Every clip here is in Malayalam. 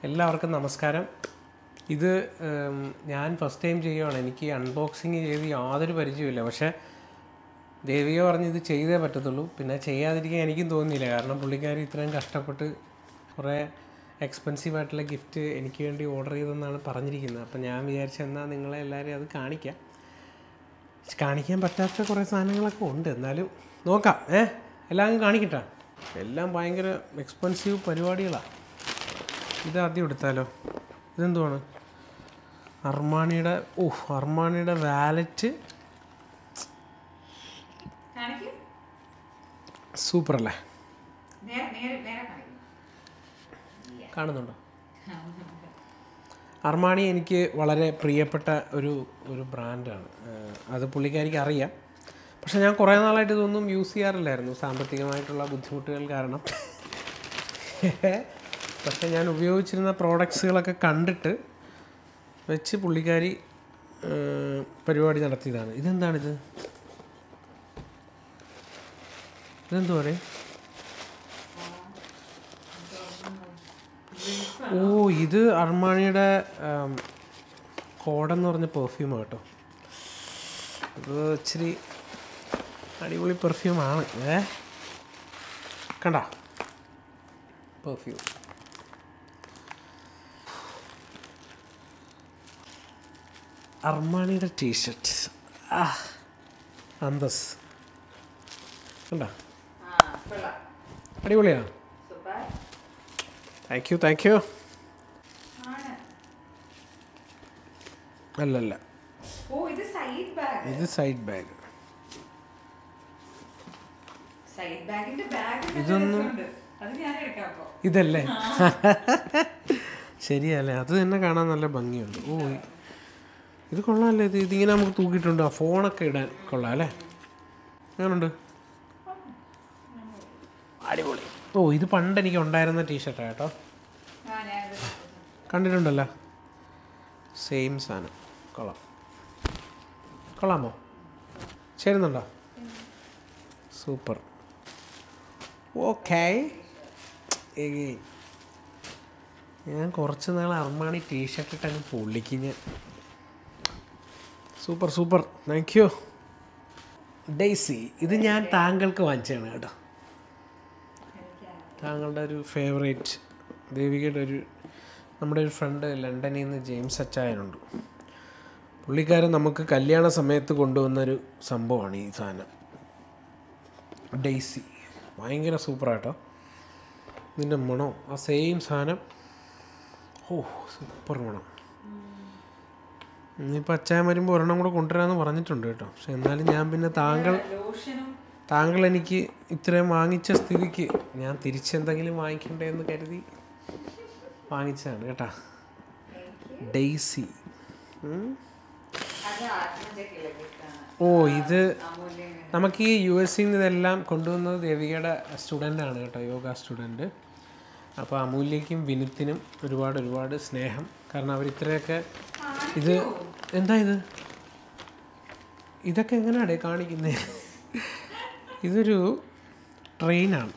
എല്ലാവർക്കും നമസ്കാരം ഇത് ഉം, ഞാൻ ഫസ്റ്റ് ടൈം ചെയ്യുകയാണ് എനിക്ക് അൺബോക്സിങ് ചെയ്ത് യാതൊരു പരിചയമില്ല പക്ഷേ ദേവിക പറഞ്ഞ് ഇത് ചെയ്തേ പറ്റത്തുള്ളൂ പിന്നെ ചെയ്യാതിരിക്കാൻ എനിക്കും തോന്നിയില്ല കാരണം പുള്ളിക്കാരി ഇത്രയും കഷ്ടപ്പെട്ട് കുറേ എക്സ്പെൻസീവ് ആയിട്ടുള്ള ഗിഫ്റ്റ് എനിക്ക് വേണ്ടി ഓർഡർ ചെയ്തെന്നാണ് പറഞ്ഞിരിക്കുന്നത് അപ്പം ഞാൻ വിചാരിച്ച എന്നാൽ നിങ്ങളെ എല്ലാവരെയും അത് കാണിക്കാം കാണിക്കാൻ പറ്റാത്ത കുറേ സാധനങ്ങളൊക്കെ ഉണ്ട് എന്നാലും നോക്കാം ഏ എല്ലാം കാണിക്കട്ടെ എല്ലാം ഭയങ്കര എക്സ്പെൻസീവ് പരിപാടികളാണ് ഇത് ആദ്യം എടുത്താലോ ഇതെന്തുവാണ് അർമാണിയുടെ ഓഹ് അർമാണിയുടെ വാലറ്റ് കാണിക്ക്. സൂപ്പർ അല്ലേ നേരെ നേരെ നേരെ കാണിക്ക്. കാണുന്നുണ്ടോ അർമാണി എനിക്ക് വളരെ പ്രിയപ്പെട്ട ഒരു ഒരു ബ്രാൻഡാണ് ഏഹ് അത് പുള്ളിക്കാരിക്ക് അറിയാം പക്ഷെ ഞാൻ കുറേ നാളായിട്ട് ഇതൊന്നും യൂസ് ചെയ്യാറില്ലായിരുന്നു സാമ്പത്തികമായിട്ടുള്ള ബുദ്ധിമുട്ടുകൾ കാരണം പക്ഷെ ഞാൻ ഉപയോഗിച്ചിരുന്ന പ്രോഡക്ട്സുകളൊക്കെ കണ്ടിട്ട് വെച്ച് പുള്ളിക്കാരി ഏഹ് പരിപാടി നടത്തിയതാണ് ഇതെന്താണിത് ഇതെന്തുവാ ഓ ഇത് അർമാണിയുടെ ആം, കോടെന്ന് പറഞ്ഞ പെർഫ്യൂമാണ് കേട്ടോ ഇത് ഇച്ചിരി അടിപൊളി പെർഫ്യൂമാണ് ഏ കണ്ട പെർഫ്യൂം അർമാണിയുടെ ടീഷർട്ട് ആ അന്തസ് കണ്ട ആ, കൊള്ളാം. അടിപൊളിയാണ് super. Thank you thank you ആണ്. അല്ലല്ല ഓ ഇത് സൈഡ് ബാഗ് ഇത് സൈഡ് ബാഗ് സൈഡ് ബാഗിന്റെ ബാഗ് ഇതൊന്നും- അത് ഞാൻ എടുക്കാം അപ്പൊ ഇതല്ലേ ശരിയല്ലേ അത് തന്നെ കാണാൻ നല്ല ഭംഗിയുണ്ട് ഓ ഈ- ഇത് കൊള്ളാമല്ലേ ഇത് ഇതിങ്ങനെ നമുക്ക് തൂക്കിയിട്ടുണ്ട് ആ ഫോണൊക്കെ ഇടാൻ കൊള്ളാം അല്ലേ അങ്ങനുണ്ട് അടിപൊളി ഓ ഇത് പണ്ട് എനിക്ക് ഉണ്ടായിരുന്ന ടീഷർട്ടാണ് കേട്ടോ ആ ഞാനിത് കണ്ടിട്ടുണ്ടല്ലോ സെയിം സാധനം കൊള്ളാം കൊള്ളാമോ ചേരുന്നുണ്ടോ സൂപ്പർ ഓക്കേ ഞാൻ കുറച്ച് നാൾ അർമാണി ടീഷർട്ട് ഇട്ടങ്ങ് പൊള്ളിക്ക് ഞാൻ super super thank you Daisy ഇത് ഞാൻ താങ്കൾക്ക് വാങ്ങിച്ചതാണ് കേട്ടോ താങ്കളുടെ ഒരു ഫേവറേറ്റ് ദേവികയുടെ ഒരു നമ്മുടെ ഒരു ഫ്രണ്ട് ലണ്ടനിൽ നിന്ന് ജെയിംസ് അച്ചായനുണ്ട് പുള്ളിക്കാരൻ നമുക്ക് കല്യാണ സമയത്ത് കൊണ്ടുവന്നൊരു സംഭവമാണ് ഈ സാധനം ഡെയ്സി ഭയങ്കര സൂപ്പറാട്ടോ ഇതിൻ്റെ മണം ആ സെയിം സാധനം ഓ സൂപ്പർ മണം ഇനിയിപ്പോൾ അച്ചായൻ വരുമ്പോൾ ഒരെണ്ണം കൂടെ കൊണ്ടുവരാമെന്ന് പറഞ്ഞിട്ടുണ്ട് കേട്ടോ പക്ഷെ എന്നാലും ഞാൻ പിന്നെ താങ്കൾ ലോഷനും താങ്കൾ എനിക്ക് ഇത്രയും വാങ്ങിച്ച സ്ഥിതിക്ക് ഞാൻ തിരിച്ചെന്തെങ്കിലും വാങ്ങിക്കണ്ടേ എന്ന് കരുതി വാങ്ങിച്ചതാണ് കേട്ടാ ഡെയ്സി ഉം. അത് ആത്മജയ്ക്കുള്ള ഗിഫ്റ്റാണ് ഓ ഇത് അമൂല്യം നമുക്ക് ഈ യു എസിൽ നിന്ന് ഇതെല്ലാം കൊണ്ടുവന്നത് ദേവികയുടെ സ്റ്റുഡൻ്റ് ആണ് കേട്ടോ യോഗ സ്റ്റുഡൻറ്റ് അപ്പോൾ അമൂല്യയ്ക്കും വിനുത്തിനും ഒരുപാട് ഒരുപാട് സ്നേഹം കാരണം അവർ ഇത്രയൊക്കെ ഇത് എന്താ ഇത് ഇതൊക്കെ എങ്ങനെയാണ് കാണിക്കുന്നത് ഇതൊരു ട്രെയിനാണ്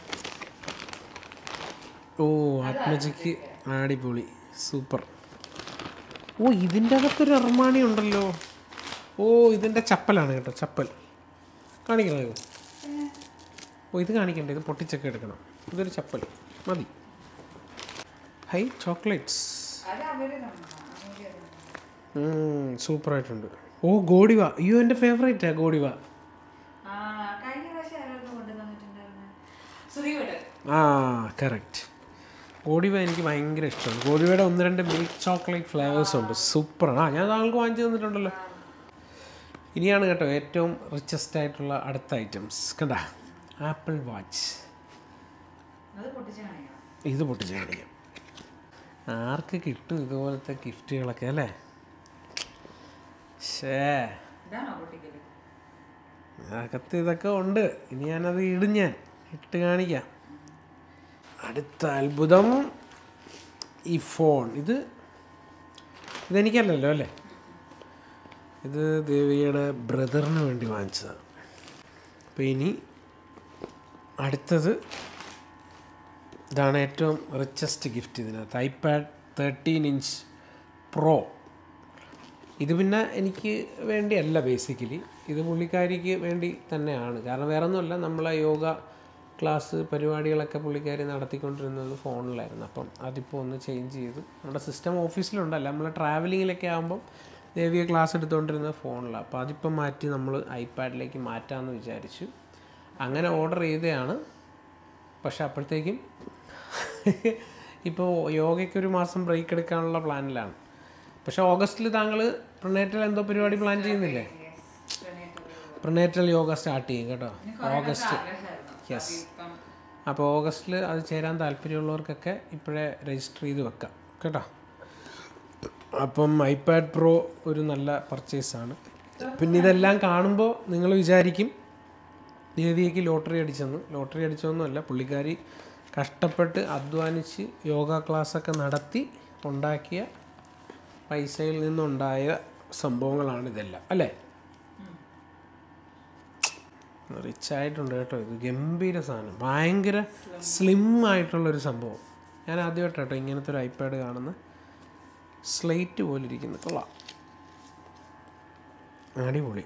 ഓ ആത്മജിക്ക് അടിപൊളി സൂപ്പർ ഓ ഇതിൻ്റെ അകത്തൊരു അർമാണി ഉണ്ടല്ലോ ഓ ഇതിൻ്റെ ചപ്പലാണ് കേട്ടോ ചപ്പൽ കാണിക്കണോ ഇത് ഓ ഇത് കാണിക്കണ്ടേ ഇത് പൊട്ടിച്ചൊക്കെ എടുക്കണം ഇതൊരു ചപ്പൽ മതി ഹൈ ചോക്ലേറ്റ്സ് അത് അവര് തന്നതാ. അമൂല്യം തന്നതാ. സൂപ്പറായിട്ടുണ്ട് ഓ ഗോഡിവ അയ്യോ എൻ്റെ ഫേവറേറ്റാ ഗോഡിവ ആ കഴിഞ്ഞ പ്രാവശ്യം ആരോട് കൊണ്ടുവന്നിട്ടുണ്ടായിരുന്നു സുധീവട് ആ കറക്റ്റ് ഗോഡിവ എനിക്ക് ഭയങ്കര ഇഷ്ടമാണ് ഗോഡിവയുടെ ഒന്ന് രണ്ട് മിൽക്ക് ചോക്ലേറ്റ് ഫ്ലേവേഴ്സ് ഉണ്ട് സൂപ്പറാണ് ആ ഞാൻ താങ്കൾക്ക് വാങ്ങിച്ചു തന്നിട്ടുണ്ടല്ലോ ഇനിയാണ് കേട്ടോ ഏറ്റവും റിച്ചസ്റ്റ് ആയിട്ടുള്ള അടുത്ത ഐറ്റംസ് കണ്ട ആപ്പിൾ വാച്ച് അത് പൊട്ടിച്ച് കാണിക്കണം ഇത് പൊട്ടിച്ച് കാണിക്കാം ആർക്ക് കിട്ടും ഇതുപോലത്തെ ഗിഫ്റ്റുകളൊക്കെ അല്ലേ ഷേ ഇതാണോ പൊട്ടിക്കല് അകത്ത് ഇതൊക്കെ ഉണ്ട് ഇനി ഞാനത് ഇടും ഞാൻ ഇട്ട് കാണിക്കാം അടുത്ത അത്ഭുതം ഈ ഫോൺ ഇത് ഇതെനിക്കല്ലല്ലോ അല്ലേ ഇത് ദേവിയുടെ ബ്രദറിന് വേണ്ടി വാങ്ങിച്ചതാണ് അപ്പോൾ ഇനി അടുത്തത് ഇതാണ് ഏറ്റവും റിച്ചസ്റ്റ് ഗിഫ്റ്റ് ഇതിനകത്ത് ഐപാഡ് തേർട്ടീൻ ഇഞ്ച് പ്രോ ഇത് പിന്നെ എനിക്ക് വേണ്ടിയല്ല ബേസിക്കലി ഇത് പുള്ളിക്കാരിക്ക് വേണ്ടി തന്നെയാണ് കാരണം വേറെ ഒന്നുമല്ല നമ്മളെ യോഗ ക്ലാസ് പരിപാടികളൊക്കെ പുള്ളിക്കാരി നടത്തിക്കൊണ്ടിരുന്നത് ഫോണിലായിരുന്നു അപ്പം അതിപ്പോൾ ഒന്ന് ചേഞ്ച് ചെയ്തു നമ്മുടെ സിസ്റ്റം ഓഫീസിലുണ്ടല്ല നമ്മൾ ട്രാവലിങ്ങിലൊക്കെ ആകുമ്പം ദേവിയെ ക്ലാസ് എടുത്തുകൊണ്ടിരുന്നത് ഫോണിലാണ് അപ്പോൾ അതിപ്പം മാറ്റി നമ്മൾ ഐപാഡിലേക്ക് മാറ്റാമെന്ന് വിചാരിച്ചു അങ്ങനെ ഓർഡർ ചെയ്തതാണ് പക്ഷെ അപ്പോഴത്തേക്കും ഇപ്പോൾ യോഗയ്ക്ക് ഒരു മാസം ബ്രേക്ക് എടുക്കാനുള്ള പ്ലാനിലാണ് പക്ഷെ ഓഗസ്റ്റിൽ താങ്കൾ പ്രണേറ്റൽ എന്തോ പരിപാടി പ്ലാൻ ചെയ്യുന്നില്ലേ പ്രണേറ്റൽ യോഗ സ്റ്റാർട്ട് ചെയ്യും കേട്ടോ ഓഗസ്റ്റ് യെസ് അപ്പോൾ ഓഗസ്റ്റിൽ അത് ചേരാൻ താല്പര്യമുള്ളവർക്കൊക്കെ ഇപ്പോഴേ രജിസ്റ്റർ ചെയ്ത് വെക്കാം കേട്ടോ അപ്പം ഐപാഡ് പ്രോ ഒരു നല്ല പർച്ചേസാണ് പിന്നെ ഇതെല്ലാം കാണുമ്പോൾ നിങ്ങൾ വിചാരിക്കും ദേവിയയ്ക്ക് ലോട്ടറി അടിച്ചെന്ന് ലോട്ടറി അടിച്ചൊന്നുമല്ല പുള്ളിക്കാരി കഷ്ടപ്പെട്ട് അധ്വാനിച്ച് യോഗ ക്ലാസ്സൊക്കെ നടത്തി ഉണ്ടാക്കിയ പൈസയിൽ നിന്നുണ്ടായ സംഭവങ്ങളാണ് ഇതെല്ലാം അല്ലേ റിച്ച് ആയിട്ടുണ്ട് കേട്ടോ ഇത് ഗംഭീര സാധനം ഭയങ്കര സ്ലിം ആയിട്ടുള്ളൊരു സംഭവം ഞാൻ ആദ്യമായിട്ട് കേട്ടോ ഇങ്ങനത്തെ ഒരു ഐപാഡ് കാണുന്ന സ്ലേറ്റ് പോലെ ഇരിക്കുന്നു കൊള്ളാം അടിപൊളി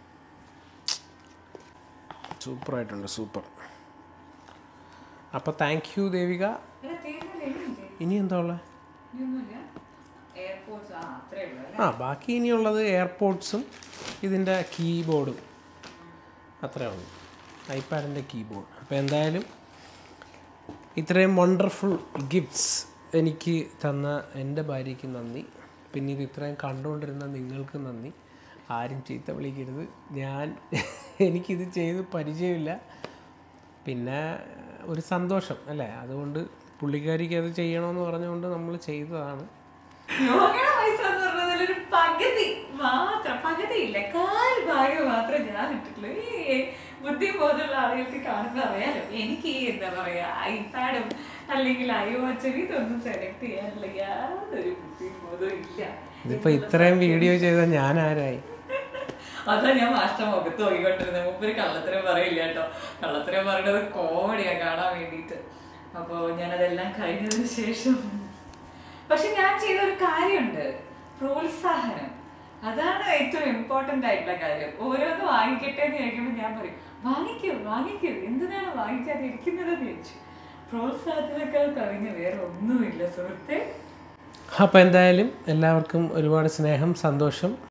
സൂപ്പറായിട്ടുണ്ട് സൂപ്പർ അപ്പോൾ താങ്ക് യു ദേവിക ഇനി എന്താ ഉള്ളത് എയർപോർട്സ് ആ അത്രേ ഉള്ളൂ അല്ലേ ആ ബാക്കി ഇനിയുള്ളത് എയർപോർട്സും ഇതിൻ്റെ കീബോർഡും അത്രേ ഉള്ളൂ ഐപാഡിൻ്റെ കീബോർഡ് അപ്പോൾ എന്തായാലും ഇത്രയും വണ്ടർഫുൾ ഗിഫ്റ്റ്സ് എനിക്ക് തന്ന എൻ്റെ ഭാര്യയ്ക്ക് നന്ദി പിന്നെ ഇത് ഇത്രയും കണ്ടുകൊണ്ടിരുന്ന നിങ്ങൾക്ക് നന്ദി ആരും ചീത്ത വിളിക്കരുത് ഞാൻ എനിക്കിത് ചെയ്ത് പരിചയമില്ല പിന്നെ ഒരു സന്തോഷം അല്ലേ അതുകൊണ്ട് പുള്ളിക്കാരിക്ക് അത് ചെയ്യണമെന്ന് പറഞ്ഞുകൊണ്ട് നമ്മൾ ചെയ്തതാണ് യോഗയുടെ പൈസ എന്ന് പറഞ്ഞതിൽ ഒരു പകുതി മാത്രം പകുതിയില്ല കാൽ ഭാഗം മാത്രം ഞാൻ ഇട്ടിട്ടുള്ളൂ ഈ ബുദ്ധി ബോധമുള്ള ആളുകൾക്ക് കാണുമ്പോൾ അറിയാലോ എനിക്ക് ഈ എന്താ പറയാ ഐപാഡും അല്ലെങ്കിൽ ഐ വാച്ചും ഇതൊന്നും സെലക്ട് ചെയ്യാനുള്ള യാതൊരു ബുദ്ധി ബോധവും ഇല്ല ഇതിപ്പോൾ ഇത്രയും വീഡിയോ ചെയ്ത ഞാൻ ആരായി അതാ ഞാൻ മാഷ്ട മുഖത്ത് നോക്കിക്കൊണ്ടിരുന്നത് മുമ്പ് ഒരു കള്ളത്തരം പറയില്ല കേട്ടോ കള്ളത്തരം പറയുന്നത് കോമഡിയാ കാണാൻ വേണ്ടിയിട്ട് അപ്പോൾ ഞാനതെല്ലാം കഴിഞ്ഞതിന് ശേഷം പക്ഷെ ഞാൻ ചെയ്ത ഒരു കാര്യമുണ്ട് പ്രോത്സാഹനം അതാണ് ഏറ്റവും ഇമ്പോർട്ടൻ്റ് ആയിട്ടുള്ള കാര്യം ഓരോന്ന് വാങ്ങിക്കട്ടെ എന്ന് ചോദിക്കുമ്പോൾ ഞാൻ പറയും വാങ്ങിക്കൂ വാങ്ങിക്കൂ എന്തിനാണ് വാങ്ങിക്കാതെ ഇരിക്കുന്നതെന്ന് ചോദിച്ചു പ്രോത്സാഹനത്തിനേക്കാൾ കവിഞ്ഞ് വേറെ ഒന്നുമില്ല സുഹൃത്തെ അപ്പോൾ എന്തായാലും എല്ലാവർക്കും ഒരുപാട് സ്നേഹം സന്തോഷം